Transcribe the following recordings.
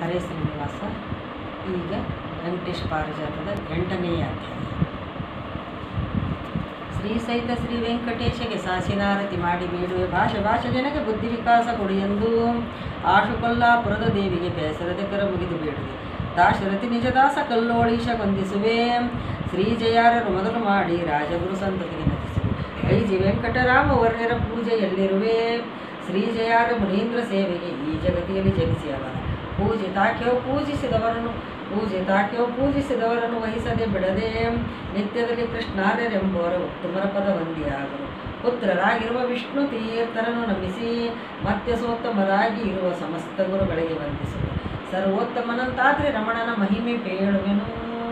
ಹರೇ ಶ್ರೀನಿವಾಸ ಈಗ ವೆಂಕಟೇಶ್ ಪಾರಿಜಾತದ ಎಂಟನೆಯ ಅಧ್ಯಾಯ ಶ್ರೀ ಸಹಿತ ಶ್ರೀ ವೆಂಕಟೇಶಗೆ ಸಾಸಿನಾರತಿ ಮಾಡಿ ಬೇಡುವೆ ಭಾಷೆ ಭಾಷೆ ಜನಗೆ ಬುದ್ಧಿ ವಿಕಾಸ ಕೊಡು ಎಂದು ಆಶು ಕೊಲ್ಲಾಪುರದ ದೇವಿಗೆ ಬೇಸರದ ಕರ ಮುಗಿದು ಬೇಡುವೆ ದಾಶರಥಿ ನಿಜದಾಸ ಕಲ್ಲೋಳೀಶ ವಂದಿಸುವೆ ಶ್ರೀ ಜಯಾರರು ಮೊದಲು ಮಾಡಿ ರಾಜಗುರು ಸಂತತಿಗೆ ನಟಿಸುವೆ ಐಜಿ ವೆಂಕಟರಾಮ ವರ್ಯರ ಪೂಜೆಯಲ್ಲಿರುವೆ ಶ್ರೀ ಜಯಾರ ಮುನೀಂದ್ರ ಸೇವೆಗೆ ಈ ಜಗತಿಯಲ್ಲಿ ಜನಿಸಿ ಅವರ ಪೂಜೆ ತಾಕ್ಯೋ ಪೂಜಿಸಿದವರನ್ನು ಪೂಜೆ ತಾಕ್ಯೋ ಪೂಜಿಸಿದವರನ್ನು ವಹಿಸದೆ ಬಿಡದೆ ನಿತ್ಯದಲ್ಲಿ ಕೃಷ್ಣಾರ್ಯರೆಂಬುವರ ಉತ್ತಮರ ಪದ ವಂದಿಯಾಗರು ಪುತ್ರರಾಗಿರುವ ವಿಷ್ಣು ತೀರ್ಥರನ್ನು ನಮಿಸಿ ಮತ್ಯಸೋತ್ತಮರಾಗಿ ಇರುವ ಸಮಸ್ತ ಗುರುಗಳಿಗೆ ವಂದಿಸುವೆ ಸರ್ವೋತ್ತಮನಂತಾದ್ರೆ ರಮಣನ ಮಹಿಮೆ ಪೇಳುವೆನು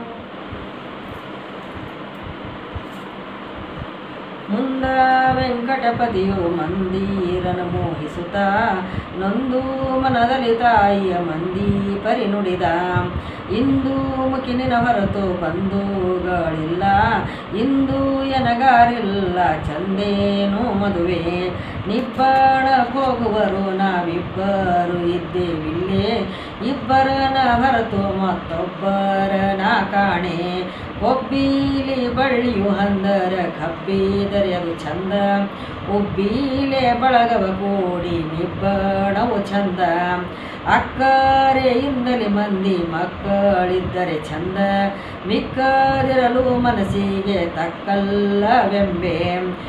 ಮುಂದ ವೆಂಕಟಪತಿಯು ಮಂದೀರನ ಮೋಹಿಸುತ್ತ ನೊಂದು ಮನದಲ್ಲಿ ತಾಯಿಯ ಮಂದಿ ಪರಿನುಡಿದ ಇಂದು ಮುಖಿನಿನ ಹೊರತು ಬಂಧುಗಳಿಲ್ಲ ಇಂದು ಎನಗಾರಿಲ್ಲ ಚಂದೇನು ಮದುವೆ ನಿಬ್ಬಳ ಹೋಗುವರು ನಾವಿಬ್ಬರು ಇದ್ದೇವಿಲ್ಲೇ ಇಬ್ಬರನ ಹೊರತು ಮತ್ತೊಬ್ಬರನ ಕಾಣೆ ಒಬ್ಬೀಲಿ ಬಳ್ಳಿಯು ಹಂದರ ಕಬ್ಬಿದರೆ ಅದು ಚಂದ ಒಬ್ಬೀಲೆ ಬಳಗವ ಕೂಡಿ ನಿಬ್ಬಣವು ಚಂದ ಅಕ್ಕರೆಯಿಂದಲೇ ಮಂದಿ ಮಕ್ಕಳಿದ್ದರೆ ಚಂದ ಮಿಕ್ಕದಿರಲು ಮನಸ್ಸಿಗೆ ತಕ್ಕಲ್ಲವೆಂಬೆ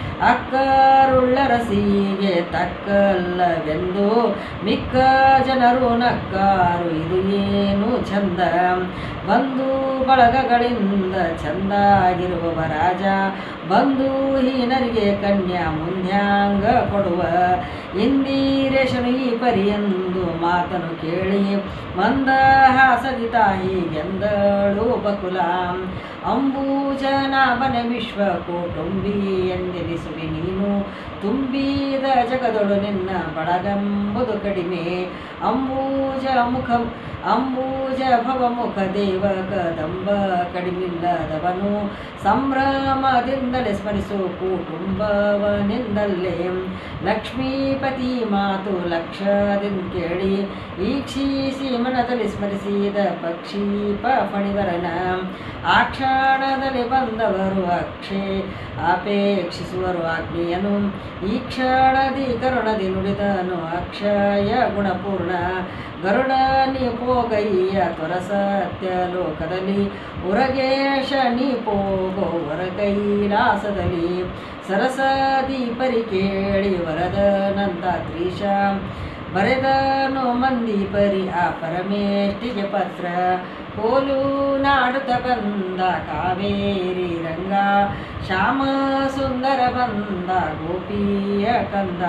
ಅಕ್ಕರುಳ್ಳರಸಿಗೆ ತಕ್ಕಲ್ಲವೆಂದು ಮಿಕ್ಕ ಜನರು ನಕ್ಕಾರು ಇದು ಏನು ಚಂದ ಬಂಧು ಬಳಗಗಳಿಂದ ಚಂದಾಗಿರುವವ ರಾಜ ಬಂಧು ಹೀನರಿಗೆ ಕನ್ಯಾ ಮುಂದ್ಯಾಂಗ ಕೊಡುವ ಇಂದಿರೇಶನು ಈ ಪರಿಯೆಂದು ಮಾತನು ಕೇಳಿ ಮಂದಹಾಸದಿ ತಾಯಿಗೆಂದಳು ಬಕುಲ ಅಂಬೂಜನಾಭನ ವಿಶ್ವ ಕುಟುಂಬಿ ಎಂದೆನಿಸುವೆ ನೀನು ತುಂಬಿದ ಜಗದೊಳು ನಿನ್ನ ಬಡಗಂಬುದು ಕಡಿಮೆ ಅಂಬೂಜ ಮುಖ ಅಂಬೂಜ ಭವಮುಖ ದೇವ ಕದಂಬ ಕಡಿಮಿಲ್ಲದವನು ಸಂಭ್ರಮದಿಂದಲೇ ಸ್ಮರಿಸು ಕುಟುಂಬವನಿಂದಲೇ ಲಕ್ಷ್ಮೀಪತಿ ಮಾತು ಲಕ್ಷದಿಂದ ಕೇಳಿ ಈಕ್ಷಿಸಿ ಮನದಲ್ಲಿ ಸ್ಮರಿಸಿದ ಪಕ್ಷೀಪ ಫಣಿವರನ ಆ ಕ್ಷಣದಲ್ಲಿ ಬಂದವರು ಅಕ್ಷೇ ಅಪೇಕ್ಷಿಸುವರು ಆಜ್ಞೆಯನು ಈ ಕ್ಷಣದಿ ಕರುಣದಿ ನುಡಿದನು ಅಕ್ಷಯ ಗುಣಪೂರ್ಣ ಗರುಡ ನೀ ಪೋಗಯ್ಯ ತ್ವರ ಸತ್ಯ ಲೋಕದಲ್ಲಿ ಉರಗೇಶ ನೀ ಪೋಗೋ ವರ ಕೈಲಾಸದಲ್ಲಿ ಸರಸದಿ ಪರಿ ಕೇಳಿ ವರದನಂತ ತ್ರೀಶ ಬರೆದನು ಮಂದಿ ಪರಿ ಆ ಪರಮೇಷ್ಟಿಗೆ ಪತ್ರ ಕೋಲು ನಾಡುತ್ತ ಬಂದ ಕಾವೇರಿ ರಂಗ ಶ್ಯಾಮ ಸುಂದರ ಬಂದ ಗೋಪಿಯ ಕಂದ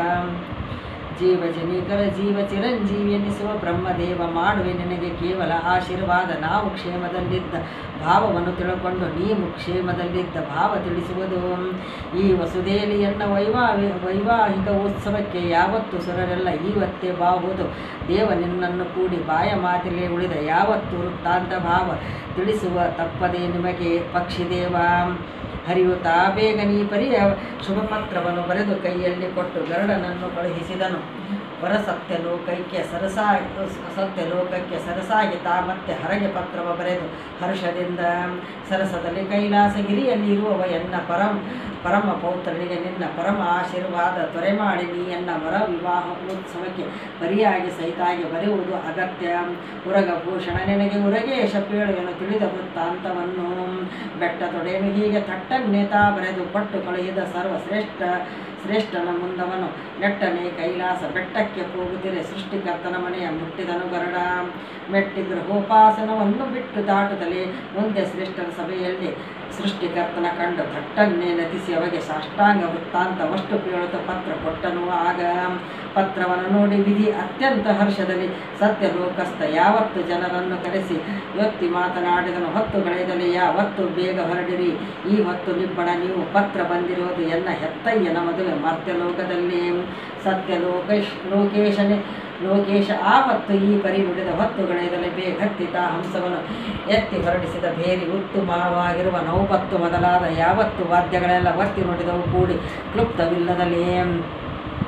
ಜೀವಜನಿಕರ ಜೀವ ಚಿರಂಜೀವಿ ಎನ್ನಿಸುವ ಬ್ರಹ್ಮದೇವ ಮಾಡುವೆ ನಿನಗೆ ಕೇವಲ ಆಶೀರ್ವಾದ ನಾವು ಕ್ಷೇಮದಲ್ಲಿದ್ದ ಭಾವವನ್ನು ತಿಳ್ಕೊಂಡು ನೀವು ಕ್ಷೇಮದಲ್ಲಿದ್ದ ಭಾವ ತಿಳಿಸುವುದು ಈ ವಸುದೇಲಿಯನ್ನ ವೈವಾಹಿ ವೈವಾಹಿಕ ಉತ್ಸವಕ್ಕೆ ಯಾವತ್ತು ಸುರರೆಲ್ಲ ಇವತ್ತೇ ಬಾಹುದು ದೇವ ನಿನ್ನನ್ನು ಕೂಡಿ ಬಾಯ ಮಾತಿಲೆ ಉಳಿದ ಯಾವತ್ತು ವೃತ್ತಾಂತ ಭಾವ ತಿಳಿಸುವ ತಪ್ಪದೇ ನಿಮಗೆ ಪಕ್ಷಿದೇವ ಹರಿಯುತ್ತಾ ಬೇಗ ನೀ ಪರಿಯ ಶುಭ ಪತ್ರವನ್ನು ಬರೆದು ಕೈಯಲ್ಲಿ ಕೊಟ್ಟು ಗರುಡನನ್ನು ಕಳುಹಿಸಿದನು ವರ ಸತ್ಯ ಲೋಕಕ್ಕೆ ಸರಸಾ ಸತ್ಯ ಲೋಕಕ್ಕೆ ಸರಸಾಗಿ ತಾ ಮತ್ತೆ ಹರಗೆ ಪತ್ರವ ಬರೆದು ಹರ್ಷದಿಂದ ಸರಸದಲ್ಲಿ ಕೈಲಾಸಗಿರಿಯಲ್ಲಿ ಇರುವವ ಎನ್ನ ಪರಂ ಪರಮ ಪೌತ್ರನಿಗೆ ನಿನ್ನ ಪರಮ ಆಶೀರ್ವಾದ ತ್ವರೆ ಮಾಡಿ ನೀ ಎನ್ನ ವರ ವಿವಾಹ ಉತ್ಸವಕ್ಕೆ ಬರಿಯಾಗಿ ಸಹಿತಾಗಿ ಬರೆಯುವುದು ಅಗತ್ಯ ಉರಗ ಭೂಷಣ ನಿನಗೆ ಉರಗೇಶ ಪೇಳುವೆನು ತಿಳಿದ ವೃತ್ತಾಂತವನ್ನು ಬೆಟ್ಟ ತೊಡೆಯನ್ನು ಹೀಗೆ ತಟ್ಟನ್ನೇತಾ ಬರೆದು ಕೊಟ್ಟು ಕಳುಹಿದ ಸರ್ವಶ್ರೇಷ್ಠ ಶ್ರೇಷ್ಠನ ಮುಂದವನು ನೆಟ್ಟನೆ ಕೈಲಾಸ ಬೆಟ್ಟಕ್ಕೆ ಹೋಗುತ್ತಿರೆ ಸೃಷ್ಟಿಕರ್ತನ ಮನೆಯ ಮುಟ್ಟಿದನು ಗರುಡ ಮೆಟ್ಟಿ ಗೃಹೋಪಾಸನವನ್ನು ಬಿಟ್ಟು ದಾಟುತ್ತಲೇ ಮುಂದೆ ಶ್ರೇಷ್ಠನ ಸಭೆಯಲ್ಲಿ ಸೃಷ್ಟಿಕರ್ತನ ಕಂಡು ಥಟ್ಟನ್ನೇ ನತಿಸಿ ಅಮಗೆ ಸಾಷ್ಟಾಂಗ ವೃತ್ತಾಂತವಷ್ಟು ಕೇಳುತ್ತ ಪತ್ರ ಕೊಟ್ಟನು ಆಗ ಪತ್ರವನ್ನು ನೋಡಿ ವಿಧಿ ಅತ್ಯಂತ ಹರ್ಷದಲ್ಲಿ ಸತ್ಯ ಲೋಕಸ್ಥ ಯಾವತ್ತು ಜನರನ್ನು ಕರೆಸಿ ವ್ಯಕ್ತಿ ಮಾತನಾಡಿದನು ಹೊತ್ತು ಗಳೆಯದಲ್ಲಿ ಯಾವತ್ತು ಬೇಗ ಹೊರಡಿರಿ ಈ ಹೊತ್ತು ನಿಬ್ಬಣ ನೀವು ಪತ್ರ ಬಂದಿರೋದು ಎನ್ನ ಹೆತ್ತಯ್ಯನ ಮದುವೆ ಮರ್ತ್ಯ ಲೋಕದಲ್ಲಿ ಸತ್ಯ ಲೋಕೇಶ್ ಲೋಕೇಶನೇ ಲೋಕೇಶ ಆವತ್ತು ಈ ಪರಿ ನುಡಿದ ಹೊತ್ತು ಗಳೆಯದಲ್ಲಿ ಬೇಗತ್ತಿತ ಹಂಸವನ್ನು ಎತ್ತಿ ಹೊರಡಿಸಿದ ಬೇರಿ ಉತ್ತಮವಾಗಿರುವ ನೌಪತ್ತು ಮೊದಲಾದ ಯಾವತ್ತು ವಾದ್ಯಗಳೆಲ್ಲ ಒತ್ತಿ ನುಡಿದವು ಕೂಡಿ ಕ್ಲುಪ್ತವಿಲ್ಲದಲ್ಲಿ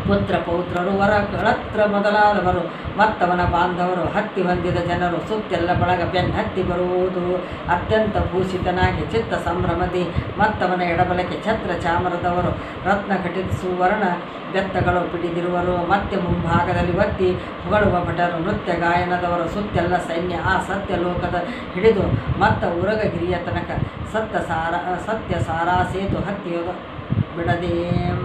ಪುತ್ರ ಪೌತ್ರರು ವರ ಕಳತ್ರ ಮೊದಲಾದವರು ಮತ್ತವನ ಬಾಂಧವರು ಹತ್ತಿ ಹೊಂದಿದ ಜನರು ಸುತ್ತೆಲ್ಲ ಬಳಗ ಬೆನ್ ಹತ್ತಿ ಬರುವುದು ಅತ್ಯಂತ ಭೂಷಿತನಾಗಿ ಚಿತ್ತ ಸಂಭ್ರಮದಿ ಮತ್ತವನ ಎಡಬಲಕ್ಕೆ ಛತ್ರ ಚಾಮರದವರು ರತ್ನ ಘಟಿತ ಸುವರ್ಣ ಬೆತ್ತಗಳು ಪಿಡಿದಿರುವರು ಮತ್ತೆ ಮುಂಭಾಗದಲ್ಲಿ ಒತ್ತಿ ಹೊಗಳುವ ಭಟರು ನೃತ್ಯ ಗಾಯನದವರು ಸುತ್ತೆಲ್ಲ ಸೈನ್ಯ ಆ ಸತ್ಯ ಲೋಕದ ಹಿಡಿದು ಮತ್ತ ಉರಗಗಿರಿಯ ತನಕ ಸತ್ಯ ಸಾರ ಸತ್ಯ ಸಾರಾ ಸೇತು ಹತ್ತಿಯೋದು ಬಿಡದೆ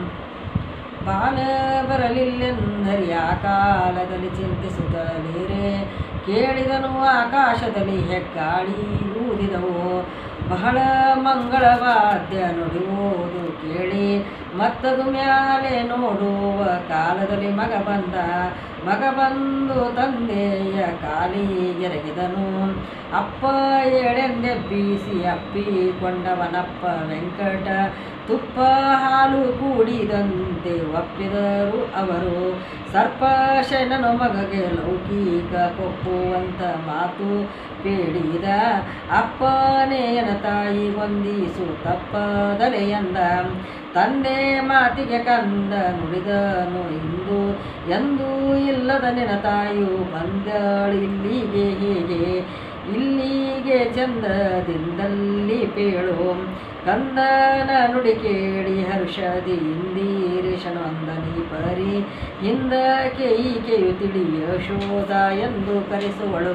ಬಾಲ ಬರಲಿಲ್ಲೆಂದರಿ ಆ ಕಾಲದಲ್ಲಿ ಚಿಂತಿಸುತ್ತಲೀರೆ ಕೇಳಿದನು ಆಕಾಶದಲ್ಲಿ ಹೆಗ್ಗಾಳಿ ಊದಿದವು ಬಹಳ ಮಂಗಳವಾದ್ಯ ನುಡಿಯುವುದು ಕೇಳಿ ಮತ್ತದು ಮ್ಯಾಲೆ ನೋಡುವ ಕಾಲದಲ್ಲಿ ಮಗ ಬಂದ ಮಗ ಬಂದು ತಂದೆಯ ಕಾಲಿಗೆರಗಿದನು ಅಪ್ಪ ಏಳೆಂದೆ ಬೀಸಿ ಅಪ್ಪಿಕೊಂಡವನಪ್ಪ ವೆಂಕಟ ತುಪ್ಪ ಹಾಲು ಕೂಡಿದಂತೆ ಒಪ್ಪಿದರು ಅವರು ಸರ್ಪಶನನು ಮಗಗೆ ಲೌಕಿಕ ಕೊಪ್ಪುವಂತ ಮಾತು ಬೇಡಿದ ಅಪ್ಪನೇನ ತಾಯಿ ವಂದಿಸು ತಪ್ಪದಲೆ ಎಂದ ತಂದೆ ಮಾತಿಗೆ ಕಂದ ನುಡಿದನು ಇಂದು ಎಂದೂ ಇಲ್ಲದ ನಿನ ತಾಯು ಬಂದಳಿಲ್ಲಿಗೆ ಹೀಗೆ ಇಲ್ಲಿಗೆ ಚಂದದಿಂದಲ್ಲಿ ಪೇಳು ಕಂದನ ನುಡಿ ಕೇಳಿ ಹರ್ಷದಿ ಇಂದೀರೇಶನು ಅಂದನಿ ಪರಿ ಹಿಂದಕ್ಕೆ ಈಕೆಯು ತಿಳಿ ಯಶೋಧ ಎಂದು ಕರೆಸುವಳು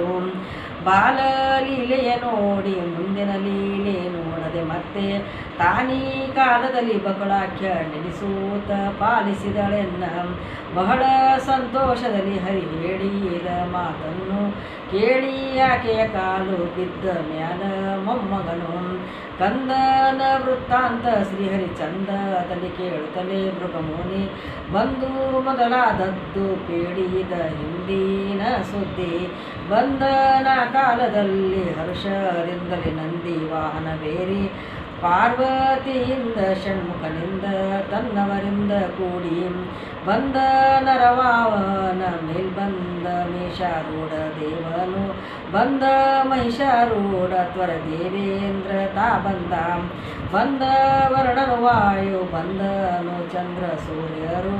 ಬಾಲಲೀಲೆಯ ನೋಡಿ ಮುಂದಿನ ಲೀಲೆ ನೋಡದೆ ಮತ್ತೆ ತಾನೀ ಕಾಲದಲ್ಲಿ ಬಕಳಾಖ್ಯ ನೆನೆಸೂತ ಪಾಲಿಸಿದಳೆನ್ನ ಬಹಳ ಸಂತೋಷದಲ್ಲಿ ಹರಿ ಹೇಳಿದ ಮಾತನ್ನು ಕೇಳಿ ಆಕೆಯ ಕಾಲು ಬಿದ್ದ ಮ್ಯಾಲ ಮೊಮ್ಮಗನು ಕಂದನ ವೃತ್ತಾಂತ ಶ್ರೀಹರಿ ಚಂದದಲ್ಲಿ ಕೇಳುತ್ತಲೇ ಮೃಗಮುನಿ ಬಂದು ಮೊದಲಾದದ್ದು ಪೇಡಿದ ಹಿಂದಿನ ಸುದ್ದಿ ಬಂದನ ಕಾಲದಲ್ಲಿ ಹರ್ಷದಿಂದಲೇ ನಂದಿ ವಾಹನ ಬೇರಿ ಪಾರ್ವತಿಯಿಂದ ಷಣ್ಮುಖನಿಂದ ತನ್ನವರಿಂದ ಕೂಡಿ ಬಂದ ನರವಾವನ ಮೇಲ್ಬಂದ ಮೇಷಾರೂಢ ದೇವನು ಬಂದ ಮಹಿಷಾರೂಢ ತ್ವರ ದೇವೇಂದ್ರ ತಾ ಬಂದ ಬಂದ ವರ್ಣನು ವಾಯು ಬಂದನು ಚಂದ್ರ ಸೂರ್ಯರು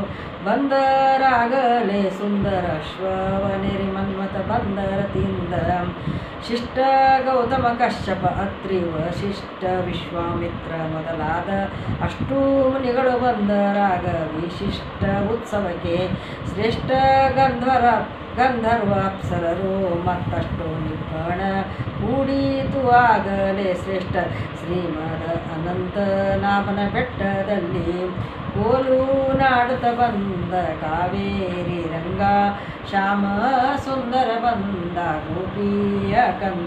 ಬಂದರಾಗಲೇ ಸುಂದರ ಅಶ್ವವನಿರಿ ಮನ್ಮಥ ಬಂದರತಿಯಿಂದ ಶಿಷ್ಟ ಗೌತಮ ಕಶ್ಯಪ ಅತ್ರಿ ವಶಿಷ್ಠ ವಿಶ್ವಾಮಿತ್ರ ಮೊದಲಾದ ಅಷ್ಟೂ ಮುನಿಗಳು ಬಂದರಾಗ ವಿಶಿಷ್ಟ ಉತ್ಸವಕ್ಕೆ ಶ್ರೇಷ್ಠ ಗಂಧರ್ವ ಗಂಧರ್ವ ಅಪ್ಸರರು ಮತ್ತಷ್ಟು ನಿಬ್ಬಣ ಕೂಡಿತು ಆಗಲೇ ಶ್ರೇಷ್ಠ ಶ್ರೀಮದ ಅನಂತನಾಭನ ಬೆಟ್ಟದಲ್ಲಿ ಕೋಲು ನಾಡುತ್ತ ಬಂದ ಕಾವೇರಿ ರಂಗ ಶ್ಯಾಮ ಸುಂದರ ಬಂದ ಗೋಪಿಯ ಕಂದ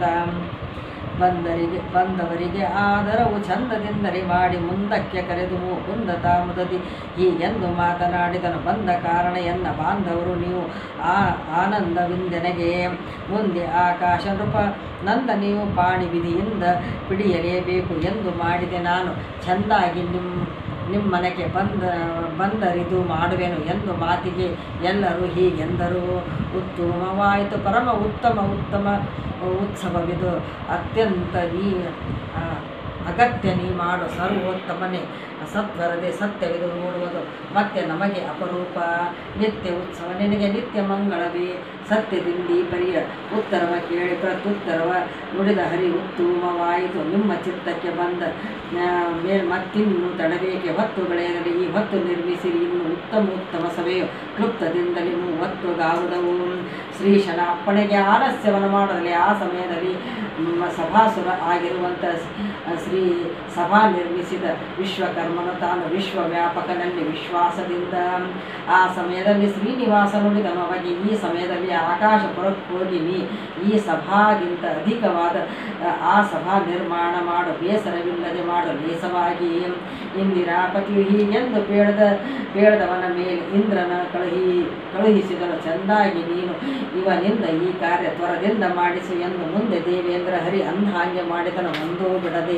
ಬಂದರಿಗೆ ಬಂದವರಿಗೆ ಆದರವು ಚಂದದಿಂದಲೇ ಮಾಡಿ ಮುಂದಕ್ಕೆ ಕರೆದು ಕುಂದ ತಾಮುದದಿ ಹೀಗೆಂದು ಮಾತನಾಡಿದನು ಬಂದ ಕಾರಣ ಎನ್ನ ಬಾಂಧವರು ನೀವು ಆ ಆನಂದವಿಂದೆನಗೆ ಮುಂದೆ ಆಕಾಶ ನೃಪ ನಂದ ನೀವು ಪಾಣಿ ವಿಧಿಯಿಂದ ಹಿಡಿಯಲೇಬೇಕು ಎಂದು ಮಾಡಿದೆ ನಾನು ಚೆಂದಾಗಿ ನಿಮ್ಮ ನಿಮ್ಮನೆಗೆ ಬಂದ ಬಂದರಿದು ಮಾಡುವೆನು ಎಂದು ಮಾತಿಗೆ ಎಲ್ಲರೂ ಹೀಗೆಂದರು ಉತ್ತಮವಾಯಿತು ಪರಮ ಉತ್ತಮ ಉತ್ತಮ ಉತ್ಸವವಿದು ಅತ್ಯಂತ ನೀ ಆ, ಅಗತ್ಯ ನೀ ಮಾಡು ಸರ್ವೋತ್ತಮನೇ ಸತ್ವರದೆ ಸತ್ಯವಿದು ನೋಡುವುದು ಮತ್ತೆ ನಮಗೆ ಅಪರೂಪ ನಿತ್ಯ ಉತ್ಸವ ನಿನಗೆ ನಿತ್ಯ ಮಂಗಳವೇ ಸತ್ಯದಿಂದಿ ಪರಿಯ ಉತ್ತರವ ಕೇಳಿ ಪ್ರತ್ಯುತ್ತರವ ನುಡಿದ ಹರಿ ಉತ್ತಮವಾಯಿತು ನಿಮ್ಮ ಚಿತ್ತಕ್ಕೆ ಬಂದ ಆ, ಮೇ ಮತ್ತಿನ್ನು ತಡಬೇಕೆ ಹೊತ್ತು ಬೆಳೆಯದಲ್ಲಿ ಈ ಹೊತ್ತು ನಿರ್ಮಿಸಿರಿ ಇನ್ನು ಉತ್ತಮ ಉತ್ತಮ ಸಭೆಯು ಕ್ಲುಪ್ತದಿಂದಲೇ ಒತ್ತುಗಾವುದವು ಶ್ರೀಶನ ಅಪ್ಪಣೆಗೆ ಆಲಸ್ಯವನ್ನು ಮಾಡಲಿ ಆ ಸಮಯದಲ್ಲಿ ಮ್, ಸಭಾಸುರ ಆಗಿರುವಂಥ ಸ್- ಶ್ರೀ ಸಭಾ ನಿರ್ಮಿಸಿದ ವಿಶ್ವಕರ್ಮನು ತಾನು ವಿಶ್ವವ್ಯಾಪಕನಲ್ಲಿ ವಿಶ್ವಾಸದಿಂದ ಆ ಸಮಯದಲ್ಲಿ ಶ್ರೀನಿವಾಸ ನುಡಿದನು ಅವಾಗ ಈ ಸಮಯದಲ್ಲಿ ಆಕಾಶ ಪುರಕ್ಕೆ ಹೋಗಿ ನೀ ಈ ಸಭಾಗಿಂತ ಅಧಿಕವಾದ ಆ, ಆ ಸಭಾ ನಿರ್ಮಾಣ ಮಾಡು ಬೇಸರವಿಲ್ಲದೆ ಮಾಡು ಲೇಸವಾಗಿ ಇಂದಿರಾಪತಿಯು ಹೀಗೆಂದು ಬೇಡದ ಬೇಡದವನ ಮೇಲೆ ಇಂದ್ರನ ಕಳುಹಿ ಕಳುಹಿಸಿದನು ಚೆಂದಾಗಿ ನೀನು ಇವನಿಂದ ಈ ಕಾರ್ಯ ತ್ವರದಿಂದ ಮಾಡಿಸು ಎಂದು ಮುಂದೆ ದೇವೇಂದ್ರ ಹರಿ ಅಂದ ಹಾಗೆ ಮಾಡಿದನು ಒಂದೂ ಬಿಡದೆ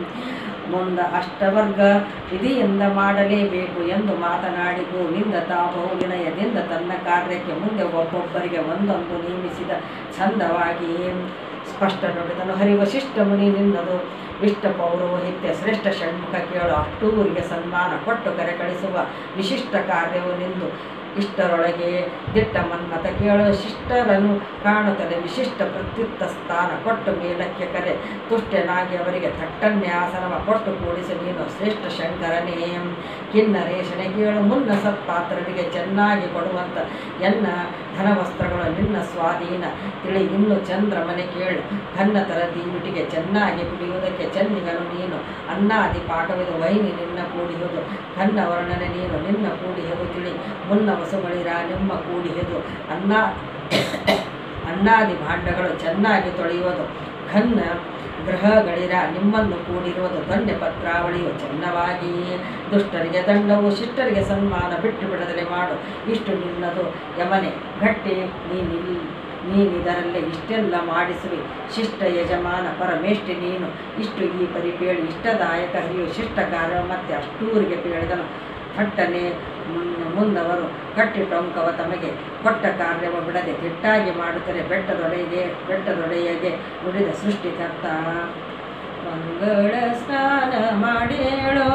ಮುಂದ ಅಷ್ಟವರ್ಗ ವಿಧಿಯಿಂದ ಮಾಡಲೇಬೇಕು ಎಂದು ಮಾತನಾಡಿ ಗೋವಿಂದ ತಾವು ವಿನಯದಿಂದ ತನ್ನ ಕಾರ್ಯಕ್ಕೆ ಮುಂದೆ ಒಬ್ಬೊಬ್ಬರಿಗೆ ಒಂದೊಂದು ನೇಮಿಸಿದ ಚಂದವಾಗಿ ಸ್ಪಷ್ಟ ನುಡಿದನು ಹರಿವಶಿಷ್ಟ ಮುನಿ ನಿನ್ನದು ವಿಷ್ಟ ಪೌರೋಹಿತ್ಯ ಶ್ರೇಷ್ಠ ಷಣ್ಮುಖ ಕೇಳು ಅಷ್ಟೂರಿಗೆ ಸನ್ಮಾನ ಕೊಟ್ಟು ಕರೆ ಕಳಿಸುವ ವಿಶಿಷ್ಟ ಕಾರ್ಯವು ನಿಂದು ಇಷ್ಟರೊಳಗೆ ದಿಟ್ಟ ಮನ್ಮತ ಕೇಳು ಶಿಷ್ಟರನ್ನು ಕಾಣುತ್ತಲೆ ವಿಶಿಷ್ಟ ಪ್ರತ್ಯುತ್ತ ಸ್ಥಾನ ಕೊಟ್ಟು ಮೇಲಕ್ಕೆ ಕರೆ ತುಷ್ಟನಾಗಿ ಅವರಿಗೆ ತಟ್ಟನ್ಯಾಸನವ ಕೊಟ್ಟು ಕೂಡಿಸಿ ನೀನು ಶ್ರೇಷ್ಠ ಶಂಕರನೇ ಕಿನ್ನರೇಶನೆ ಕೇಳು ಮುನ್ನ ಸತ್ಪಾತ್ರರಿಗೆ ಚೆನ್ನಾಗಿ ಕೊಡುವಂತ ಎನ್ನ ಧನವಸ್ತ್ರಗಳು ನಿನ್ನ ಸ್ವಾಧೀನ ತಿಳಿ ಇನ್ನು ಚಂದ್ರಮನೆ ಕೇಳು ಘನ್ನತರ ದೀವಿಟಿಗೆ ಚೆನ್ನಾಗಿ ಕುಡಿಯುವುದಕ್ಕೆ ಚೆನ್ನಿಗನು ನೀನು ಅನ್ನಾದಿ ಪಾಕವಿದು ವೈನಿ ನಿನ್ನ ಕೂಡಿಹುದು ಘನ್ನ ವರ್ಣನೆ ನೀನು ನಿನ್ನ ಕೂಡಿಹುದು ತಿಳಿ ಮುನ್ನ ವಸುಗಳಿರ ನಿಮ್ಮ ಕೂಡಿಹುದು ಅನ್ನ ಅನ್ನಾದಿ ಭಾಂಡಗಳು ಚೆನ್ನಾಗಿ ತೊಳೆಯುವುದು ಘನ್ನ ಗ್ರಹಗಳಿರ ನಿಮ್ಮನ್ನು ಕೂಡಿರುವುದು ಧನ್ಯ ಪತ್ರಾವಳಿಯು ಚೆನ್ನವಾಗಿ ದುಷ್ಟರಿಗೆ ದಂಡವು ಶಿಷ್ಟರಿಗೆ ಸನ್ಮಾನ ಬಿಟ್ಟು ಬಿಡದಲೆ ಮಾಡು ಇಷ್ಟು ನಿನ್ನದು ಯಮನೆ ಗಟ್ಟಿ ನೀನಿಲ್ ನೀನಿದರಲ್ಲೇ ಇಷ್ಟೆಲ್ಲ ಮಾಡಿಸುವೆ ಶಿಷ್ಟ ಯಜಮಾನ ಪರಮೇಷ್ಠಿ ನೀನು ಇಷ್ಟು ಈ ಪರಿ ಕೇಳಿ ಇಷ್ಟದಾಯಕ ಹರಿಯು ಶಿಷ್ಟ ಕಾರ್ಯ ಮತ್ತೆ ಅಷ್ಟೂರಿಗೆ ಕೇಳಿದನು ಥಟ್ಟನೆ ಮುನ್- ಮುಂದವರು ಕಟ್ಟಿಟೊಂಕವ ತಮಗೆ ಕೊಟ್ಟ ಕಾರ್ಯವ ಬಿಡದೆ ಕೆಟ್ಟಾಗಿ ಮಾಡುತ್ತಾರೆ ಬೆಟ್ಟದೊಡೆಗೆ ಬೆಟ್ಟದೊಡೆಯಗೆ ನುಡಿದ ಸೃಷ್ಟಿಕರ್ತ ಮಂಗಳ ಸ್ನಾನ ಮಾಡೇಳೋ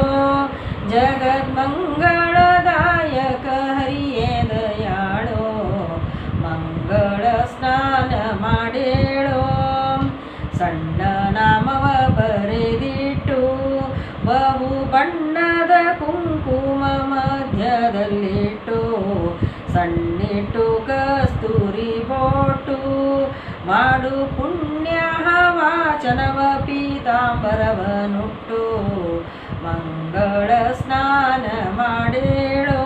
ಜಗದ್ಮಂಗಳದಾಯಕ ಹರಿಯೇ ದಯಾಳೋ ಮಂಗಳ ಸ್ನಾನ ಮಾಡೇಳೋ ಸಣ್ಣ ನಾಮವ ಬರೆದಿಟ್ಟು ಬಹು ಬಣ್ಣದ ಕುಂಕುಮ ಮಧ್ಯದಲ್ಲಿಟ್ಟು ಸಣ್ಣಿಟ್ಟು ಕಸ್ತೂರಿ ಬೋಟು ಮಾಡು ಪುಣ್ಯ ವಾಚನವ ಪೀತಾಂಬರವನುಟ್ಟು ಮಂಗಳ ಸ್ನಾನ ಮಾಡೇಳೋ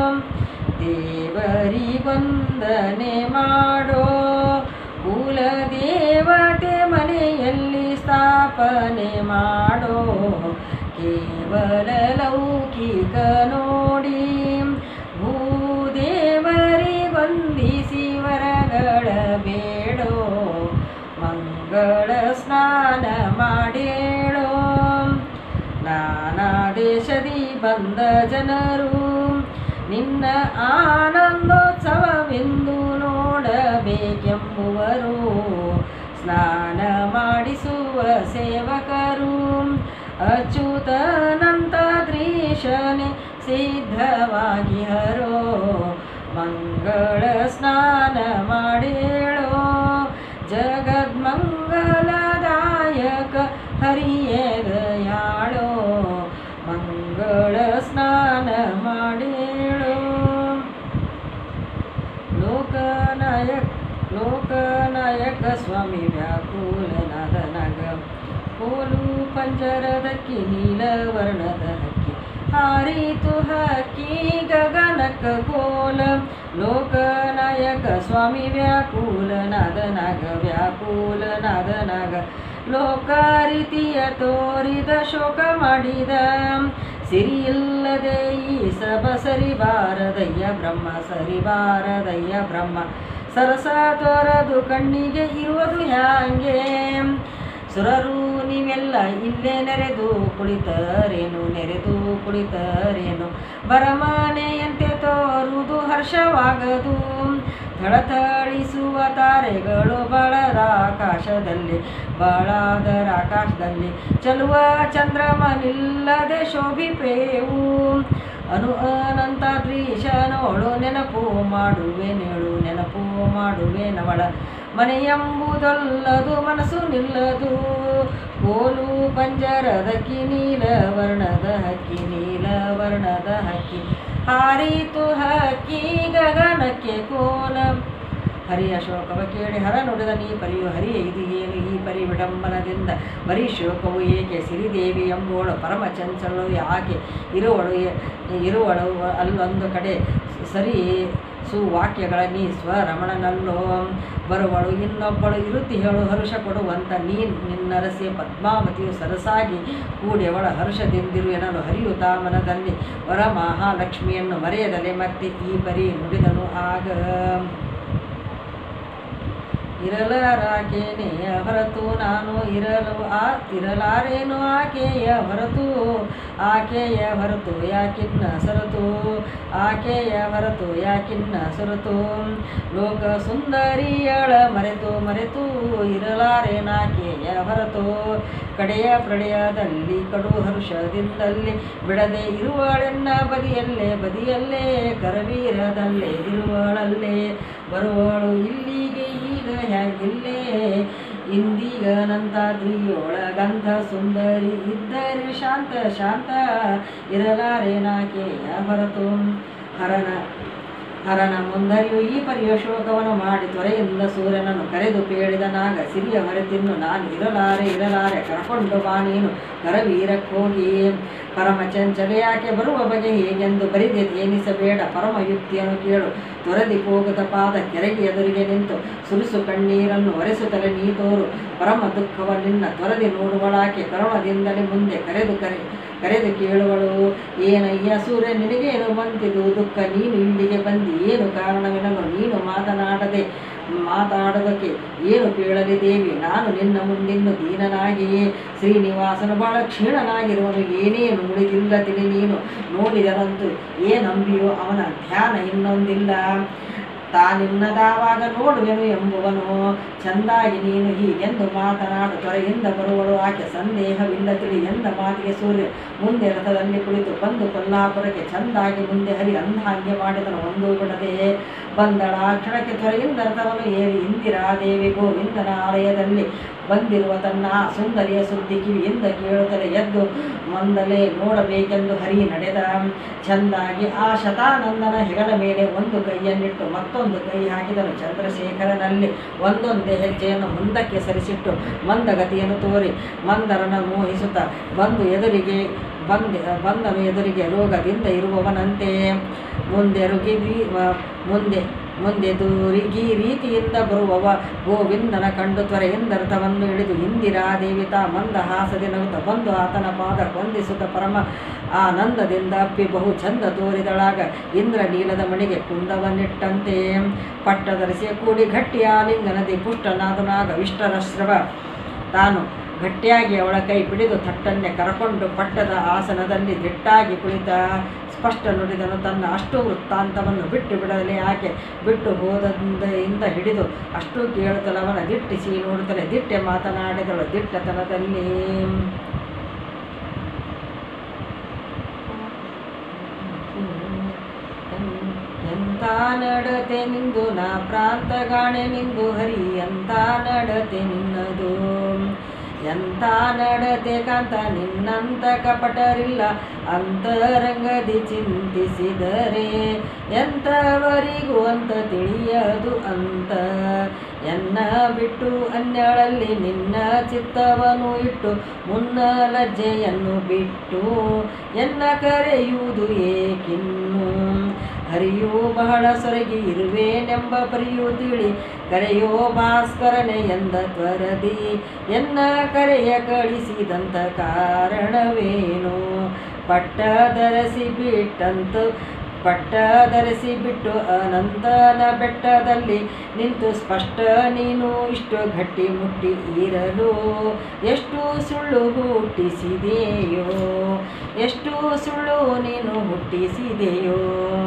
ದೇವರಿಗೊಂದನೆ ಮಾಡೋ ಕುಲ ದೇವತೆ ಮನೆಯಲ್ಲಿ ಸ್ಥಾಪನೆ ಮಾಡೋ ಕೇವಲ ಲೌಕಿಕ ನೋಡಿ ಭೂದೇವರಿಗೊಂದಿಸಿ ವರಗಳ ಬೇಡೋ ಮಂಗಳ ಸ್ನಾನ ಮಾಡೇಳೋ ನಾನಾ ದೇಶದಿ ಬಂದ ಜನರು ನಿನ್ನ ಆನಂದೋತ್ಸವವೆಂದು ನೋಡಬೇಕೆಂಬುವರು ಸ್ನಾನ ಮಾಡಿಸುವ ಸೇವಕರು ಅಚ್ಯುತನಂತದ್ರೀಶನೆ ಸಿದ್ಧವಾಗಿ ಹರೋ ಮಂಗಳ ಸ್ನಾನ ಮಾಡೇಳೋ ಜಗದ್ಮಂಗಲದಾಯಕ ಹರಿಯೇ ದಯಾಳೋ ಮಂಗಳ ಸ್ನಾನ ಮಾಡೇಳೋ ಲೋಕನಾಯಕ ಲೋಕನಾಯಕ ಸ್ವಾಮಿ ವ್ಯಾಕುಲನಾದ ನಗ ಕೋಲು ಪಂಜರದಕ್ಕಿ ನೀಲವರ್ಣದ ಹಕ್ಕಿ ಹಾರಿತು ಹಕ್ಕಿ ಗಗನಕ್ಕ ಕೋಲ ಲೋಕನಾಯಕ ಸ್ವಾಮಿ ವ್ಯಾಕುಲನಾದ ನಗ ವ್ಯಾಕುಲನಾದ ನಗ ಲೋಕಾರಿತಿಯ ತೋರಿದ ಶೋಕ ಮಾಡಿದ ಸಿರಿಯಿಲ್ಲದೆ ಈ ಸಭ ಸರಿಬಾರದಯ್ಯ ಬ್ರಹ್ಮ ಸರಿಬಾರದಯ್ಯ ಬ್ರಹ್ಮ ಸರಸ ತೊರದು ಕಣ್ಣಿಗೆ ಇರುವುದು ಹ್ಯಾಂಗೆ ಸುರರು ನೀವೆಲ್ಲ ಇಲ್ಲೇ ನೆರೆದು ಕುಳಿತರೇನು ನೆರೆದು ಕುಳಿತರೇನು ಬರಮನೆಯಂತೆ ತೋರುವುದು ಹರ್ಷವಾಗದು ಥಳಥಳಿಸುವ ತಾರೆಗಳು ಬಳದ ಆಕಾಶದಲ್ಲಿ ಬಾಳಾದರ ಆಕಾಶದಲ್ಲಿ ಚಲುವ ಚಂದ್ರಮನಿಲ್ಲದೆ ಶೋಭಿಪೇವು ಅನು ಅನಂತ ದ್ರೀಶನೋಳು ನೆನಪು ಮಾಡುವೆ ನೆಳು ನೆನಪು ಮಾಡುವೆ ನವಳ ಮನೆಯೆಂಬುದಲ್ಲದು ಮನಸ್ಸು ನಿಲ್ಲದು ಕೋಲು ಪಂಜರದಕ್ಕಿ ನೀಲ ವರ್ಣದ ಹಕ್ಕಿ ನೀಲ ವರ್ಣದ ಹಕ್ಕಿ ಹಾರಿತು ಹಕ್ಕಿ ಗಗನಕ್ಕೆ ಕೋಲ ಹರಿಯ ಶೋಕವ ಕೇಳಿ ಹರ ನುಡಿದ ನೀ ಪರಿಯು ಹರಿಯ ಇದು ಏನು ಈ ಪರಿ ವಿಡಂಬನದಿಂದ ಬರೀ ಶೋಕವು ಏಕೆ ಸಿರಿದೇವಿ ಎಂಬುವಳು ಪರಮ ಚಂಚಲಳು ಯಾಕೆ ಇರುವಳು ಎ- ಇರುವಳು ಅಲ್ಲೊಂದು ಕಡೆ ಸರಿ ಸುವಾಕ್ಯಗಳ ನೀ ಸ್ವರಮಣನಲ್ಲೋ ಬರುವಳು ಇನ್ನೊಬ್ಬಳು ಇರುತ್ತಿ ಹೇಳು ಹರುಷ ಕೊಡುವಂತ ನೀ ನಿನ್ನರಸಿ ಪದ್ಮಾವತಿಯು ಸರಸಾಗಿ ಕೂಡಿಯವಳ ಹರುಷದಿಂದಿರು ಎನ್ನಲು ಹರಿಯುತ್ತಾ ಮನದಲ್ಲಿ ವರ ಮಹಾಲಕ್ಷ್ಮಿಯನ್ನು ಮರೆಯದಲೆ ಮತ್ತೆ ಈ ಪರಿ ನುಡಿದನು ಆಗ ಇರಲಾರಾಕೇನೆ ಹೊರತು ನಾನು ಇರಲು ಆ ಇರಲಾರೇನು ಆಕೆಯ ಹೊರತು ಆಕೆಯ ಹೊರತು ಯಾಕಿನ್ನ ಸರತು ಆಕೆಯ ಹೊರತು ಯಾಕಿನ್ನ ಸೊರತು ಲೋಕ ಸುಂದರಿಯಳ ಮರೆತು ಮರೆತು ಇರಲಾರೇನಾಕೆಯ ಹೊರತು ಕಡೆಯ ಪ್ರಳಯದಲ್ಲಿ ಕಡು ಹರುಷದಿಂದಲ್ಲಿ ಬಿಡದೆ ಇರುವಳೆನ್ನ ಬದಿಯಲ್ಲೇ ಬದಿಯಲ್ಲೇ ಕರವೀರದಲ್ಲೇ ಇರುವಳಲ್ಲೇ ಬರುವಳು ಇಲ್ಲಿಗೆ ಈಗ ಹೇಗಿಲ್ಲೇ ಇಂದೀಗ ನಂತಾದ್ರಿಯೊಳಗಂಧ ಸುಂದರಿ ಇದ್ದರೆ ಶಾಂತ ಶಾಂತ ಇರಲಾರೇನಾಕೆಯ ಹೊರತು ಹರನ ಹರನ ಮುಂದರಿಯು ಈ ಪರಿಯ ಶೋಕವನ್ನು ಮಾಡಿ ತ್ವರೆಯಿಂದ ಸೂರ್ಯನನ್ನು ಕರೆದು ಪೇಳಿದ ನಾಗ ಸಿರಿಯ ಹೊರೆತಿನ್ನು ನಾನು ಇರಲಾರೆ ಇರಲಾರೆ ಕರ್ಕೊಂಡು ಬಾ ನೀನು ಕರವೀರಕ್ಕೋಗಿ ಪರಮ ಚಂಚಲೆ ಯಾಕೆ ಬರುವ ಬಗೆ ಹೇಗೆಂದು ಬರಿದೆ ಏನಿಸಬೇಡ ಪರಮ ಯುಕ್ತಿಯನ್ನು ಕೇಳು ತೊರೆದಿ ಹೋಗದ ಪಾದ ಕೆರೆಗೆ ಎದುರಿಗೆ ನಿಂತು ಸುರಿಸು ಕಣ್ಣೀರನ್ನು ಒರೆಸುತ್ತಲೇ ನೀ ತೋರು ಪರಮ ದುಃಖವ ನಿನ್ನ ತೊರೆದಿ ನೋಡುವಳಾಕೆ ಕರುಣದಿಂದಲೇ ಮುಂದೆ ಕರೆದು ಕರೆ ಕರೆದು ಕೇಳುವಳು ಏನಯ್ಯ ಸೂರ್ಯ ನಿನಗೇನು ಬಂತಿದು ದುಃಖ ನೀನು ಇಲ್ಲಿಗೆ ಬಂದಿ ಏನು ಕಾರಣವೆನಲು ನೀನು ಮಾತನಾಡದೆ ಮಾತಾಡೋದಕ್ಕೆ ಏನು ಕೇಳಲಿ ದೇವಿ ನಾನು ನಿನ್ನ ಮುಂದಿನ್ನು ದೀನನಾಗಿಯೇ ಶ್ರೀನಿವಾಸನು ಬಹಳ ಕ್ಷೀಣನಾಗಿರುವನು ಏನೇನು ಉಳಿದಿಲ್ಲ ತಿಳಿ ನೀನು ನೋಡಿದರಂತೂ ಏನಂಬಿಯೋ ಅವನ ಧ್ಯಾನ ಇನ್ನೊಂದಿಲ್ಲ ತಾನಿನ್ನದಾವಾಗ ನೋಡುವೆನು ಎಂಬುವನು ಚಂದಾಗಿ ನೀನು ಹೀಗೆಂದು ಮಾತನಾಡು ತೊರೆಯಿಂದ ಬರುವಳು ಆಕೆ ಸಂದೇಹವಿಲ್ಲ ತಿಳಿ ಎಂದ ಮಾತಿಗೆ ಸೂರ್ಯ ಮುಂದೆ ರಥದಲ್ಲಿ ಕುಳಿತು ಬಂದು ಕೊಲ್ಲಾಪುರಕ್ಕೆ ಚಂದಾಗಿ ಮುಂದೆ ಹರಿ ಅಂಧಾಂಗೆ ಮಾಡಿದನು ಒಂದು ಬಿಡದೆ ಬಂದಳ ಆ ಕ್ಷಣಕ್ಕೆ ತೊರೆಯಿಂದ ರಥವನ್ನು ಏರಿ ಇಂದಿರಾದೇವಿ ಗೋವಿಂದನ ಆಲಯದಲ್ಲಿ ಬಂದಿರುವ ತನ್ನ ಆ ಸುಂದರಿಯ ಸುದ್ದಿ ಕಿವಿಯಿಂದ ಕೇಳುತ್ತಲೇ ಎದ್ದು ಮಂದಲೇ ನೋಡಬೇಕೆಂದು ಹರಿ ನಡೆದ ಚಂದಾಗಿ ಆ ಶತಾನಂದನ ಹೆಗಲ ಮೇಲೆ ಒಂದು ಕೈಯನ್ನಿಟ್ಟು ಮತ್ತೊಂದು ಕೈ ಹಾಕಿದನು ಚಂದ್ರಶೇಖರನಲ್ಲಿ ಒಂದೊಂದೇ ಹೆಜ್ಜೆಯನ್ನು ಮುಂದಕ್ಕೆ ಸರಿಸಿಟ್ಟು ಮಂದಗತಿಯನ್ನು ತೋರಿ ಮಂದರನ ಮೋಹಿಸುತ್ತಾ ಬಂದು ಎದುರಿಗೆ ಬಂದೆ ಬಂದನು ಎದುರಿಗೆ ರೋಗದಿಂದ ಇರುವವನಂತೆ ಮುಂದೆ ರುಗಿರಿ ಮುಂದೆ ಮುಂದೆ ದೂರಿಗಿ ರೀತಿಯಿಂದ ಬರುವವ ಗೋವಿಂದನ ಕಂಡು ತ್ವರೆಯಿಂದ ರಥವನ್ನು ಹಿಡಿದು ಇಂದಿರಾದೇವಿ ತಾ ಮಂದಹಾಸದೆ ನಗುತ್ತ ಬಂದು ಆತನ ಪಾದ ವಂದಿಸುತ್ತ ಪರಮ ಆನಂದದಿಂದ ಅಪ್ಪಿ ಬಹು ಚಂದ ತೋರಿದಳಾಗ ಇಂದ್ರ ನೀಲದ ಮಣಿಗೆ ಕುಂದವನ್ನಿಟ್ಟಂತೆ ಪಟ್ಟಧರಿಸಿ ಕೂಡಿ ಗಟ್ಟಿಯ ಆಲಿಂಗನದಿ ಪುಷ್ಟನಾದನಾಗ ವಿಷ್ಟರಶ್ರವ ತಾನು ಗಟ್ಟಿಯಾಗಿ ಅವಳ ಕೈ ಬಿಡಿದು ಥಟ್ಟನ್ನೇ ಕರಕೊಂಡು ಪಟ್ಟದ ಆಸನದಲ್ಲಿ ದಿಟ್ಟಾಗಿ ಕುಳಿತ ಸ್ಪಷ್ಟ ನುಡಿದನು ತನ್ನ ಅಷ್ಟು ವೃತ್ತಾಂತವನ್ನು ಬಿಟ್ಟು ಬಿಡಲಿ ಆಕೆ ಬಿಟ್ಟು ಹೋದಿಂದ ಹಿಡಿದು ಅಷ್ಟು ಕೇಳುತ್ತಲವನ ದಿಟ್ಟಿಸಿ ನೋಡುತ್ತಲೇ ದಿಟ್ಟೆ ಮಾತನಾಡಿದಳು ದಿಟ್ಟತನದಲ್ಲಿ ಎಂತ ನಡತೆ ನಿಂದು ನಾ ಪ್ರಾಂತಗಾಣೆ ನಿಂದು ಹರಿ ಎಂತ ನಡತೆ ನಿನ್ನದು ಎಂತ ನಡತೆ ಕಾಂತ ನಿನ್ನಂತ ಕಪಟರಿಲ್ಲ ಅಂತರಂಗದಿ ಚಿಂತಿಸಿದರೆ ಎಂಥವರಿಗೂ ಅಂತ ತಿಳಿಯದು ಅಂತ ಎನ್ನ ಬಿಟ್ಟು ಅನ್ಯಳಲ್ಲಿ ನಿನ್ನ ಚಿತ್ತವನ್ನು ಇಟ್ಟು ಮುನ್ನ ಲಜ್ಜೆಯನ್ನು ಬಿಟ್ಟು ಎನ್ನ ಕರೆಯುವುದು ಏಕಿನ್ನು ಹರಿಯು ಬಹಳ ಸೊರಗಿ ಇರುವೇನೆಂಬ ಪರಿಯು ತಿಳಿ ಕರೆಯೋ ಭಾಸ್ಕರನೆ ಎಂದ ತ್ವರದಿ ಎನ್ನ ಕರೆಯ ಕಳಿಸಿದಂತ ಕಾರಣವೇನು ಪಟ್ಟ ಧರಿಸಿ ಬಿಟ್ಟಂತು ಪಟ್ಟ ಧರಿಸಿ ಬಿಟ್ಟು ಅನಂತನ ಬೆಟ್ಟದಲ್ಲಿ ನಿಂತು ಸ್ಪಷ್ಟ ನೀನು ಇಷ್ಟು ಗಟ್ಟಿ ಮುಟ್ಟಿ ಇರಲು ಎಷ್ಟು ಸುಳ್ಳು ಹುಟ್ಟಿಸಿದೆಯೋ ಎಷ್ಟು ಸುಳ್ಳು ನೀನು ಹುಟ್ಟಿಸಿದೆಯೋ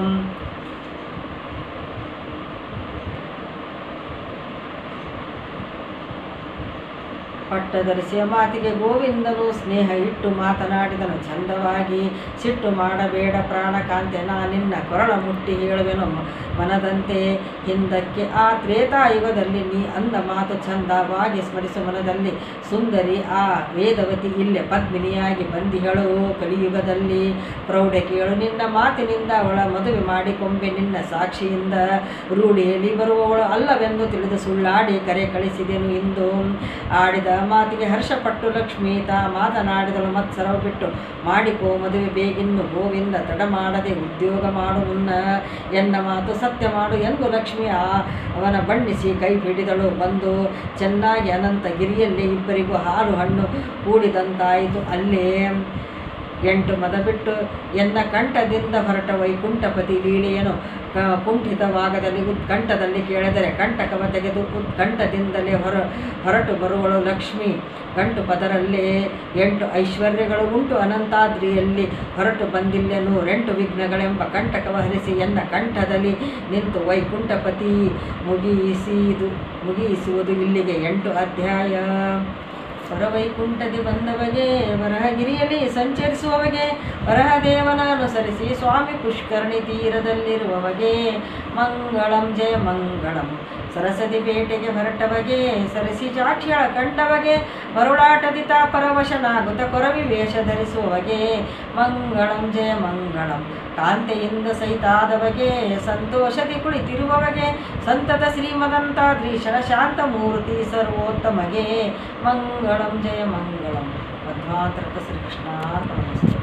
ಪಟ್ಟಧರಿಸಿಯ ಮಾತಿಗೆ ಗೋವಿಂದನು ಸ್ನೇಹ ಇಟ್ಟು ಮಾತನಾಡಿದನು ಚಂದವಾಗಿ ಸಿಟ್ಟು ಮಾಡಬೇಡ ಪ್ರಾಣಕಾಂತೆ ನಾ ನಿನ್ನ ಕೊರಳ ಮುಟ್ಟಿ ಹೇಳುವೆನು ಮ- ಮನದಂತೆ ಹಿಂದಕ್ಕೆ ಆ ತ್ರೇತಾಯುಗದಲ್ಲಿ ನೀ ಅಂದ ಮಾತು ಚಂದವಾಗಿ ಸ್ಮರಿಸು ಮನದಲ್ಲಿ ಸುಂದರಿ ಆ ವೇದವತಿ ಇಲ್ಲೇ ಪದ್ಮಿನಿಯಾಗಿ ಬಂದಿಹಳು ಕಲಿಯುಗದಲ್ಲಿ ಪ್ರೌಢ ಕೇಳು ನಿನ್ನ ಮಾತಿನಿಂದ ಅವಳ ಮದುವೆ ಮಾಡಿಕೊಂಬೆ ನಿನ್ನ ಸಾಕ್ಷಿಯಿಂದ ರೂಢಿಯಲ್ಲಿ ಬರುವವಳು ಅಲ್ಲವೆಂದು ತಿಳಿದು ಸುಳ್ಳಾಡಿ ಕರೆ ಕಳಿಸಿದೆನು ಇಂದು ಆಡಿದ ಮಾತಿಗೆ ಹರ್ಷಪಟ್ಟು ಲಕ್ಷ್ಮೀ ತಾ ಮಾತನಾಡಿದಳು ಮತ್ಸರವು ಬಿಟ್ಟು ಮಾಡಿಕೋ ಮದುವೆ ಬೇಗಿನ್ನು ಗೋವಿಂದ ತಡ ಮಾಡದೆ ಉದ್ಯೋಗ ಮಾಡು ಮುನ್ನ ಎನ್ನ ಮಾತು ಸತ್ಯ ಮಾಡು ಎಂದು ಲಕ್ಷ್ಮಿ ಆ ಅವನ ಬಣ್ಣಿಸಿ ಕೈ ಹಿಡಿದಳು ಬಂದು ಚೆನ್ನಾಗಿ ಅನಂತ ಗಿರಿಯಲ್ಲಿ ಇಬ್ಬರಿಗೂ ಹಾಲು ಹಣ್ಣು ಕೂಡಿದಂತಾಯಿತು ಅಲ್ಲೇ ಎಂಟು ಮದ ಬಿಟ್ಟು ಎನ್ನ ಕಂಠದಿಂದ ಹೊರಟ ವೈಕುಂಠಪತಿ ಲೀಲೆಯನು ಕ ಕುಂಠಿತವಾಗದಲ್ಲಿ ಉತ್ಕಂಠದಲ್ಲಿ ಕೇಳಿದರೆ ಕಂಠಕವ ತೆಗೆದು ಉತ್ಕಂಠದಿಂದಲೇ ಹೊರ ಹೊರಟು ಬರುವಳು ಲಕ್ಷ್ಮಿ ಗಂಟು ಪದರಲ್ಲೇ ಎಂಟು ಐಶ್ವರ್ಯಗಳು ಉಂಟು ಅನಂತಾದ್ರಿಯಲ್ಲಿ ಹೊರಟು ಬಂದಿಲ್ಲ ನೂರೆಂಟು ವಿಘ್ನಗಳೆಂಬ ಕಂಟಕವ ಹರಿಸಿ ಎನ್ನ ಕಂಠದಲ್ಲಿ ನಿಂತು ವೈಕುಂಠಪತಿ ಮುಗಿಸಿದು ಮುಗಿಸುವುದು ಇಲ್ಲಿಗೆ ಎಂಟು ಅಧ್ಯಾಯ ಹೊರವೈಕುಂಠದಿ ಬಂದವಗೆ ವರಹಗಿರಿಯಲ್ಲಿ ಸಂಚರಿಸುವವಗೆ ವರಹದೇವನನುಸರಿಸಿ ಸ್ವಾಮಿ ಪುಷ್ಕರಣಿ ತೀರದಲ್ಲಿರುವವಗೆ ಮಂಗಳಂ ಜಯ ಮಂಗಳಂ ಸರಸದಿ ಬೇಟೆಗೆ ಹೊರಟವಗೆ ಸರಸಿ ಜಾಠ್ಯಳ ಕಂಡವಗೆ ಮರುಳಾಟದಿ ಪರವಶನಾಗುತ್ತ ಕೊರವಿ ವೇಷ ಧರಿಸುವವಗೆ ಮಂಗಳಂ ಜಯ ಮಂಗಳಂ ಕಾಂತೆಯಿಂದ ಸಹಿತಾದವಗೆ ಸಂತೋಷದಿ ಕುಳಿತಿರುವವಗೆ ಸಂತತ ಶ್ರೀಮದಂತಾದ್ರೀಶನ ಶಾಂತ ಮೂರ್ತಿ ಸರ್ವೋತ್ತಮಗೆ ಮಂಗಳಂ ಜಯ ಮಂಗಳಂ ಮಧ್ವಾಂತರಕ ಶ್ರೀಕೃಷ್ಣ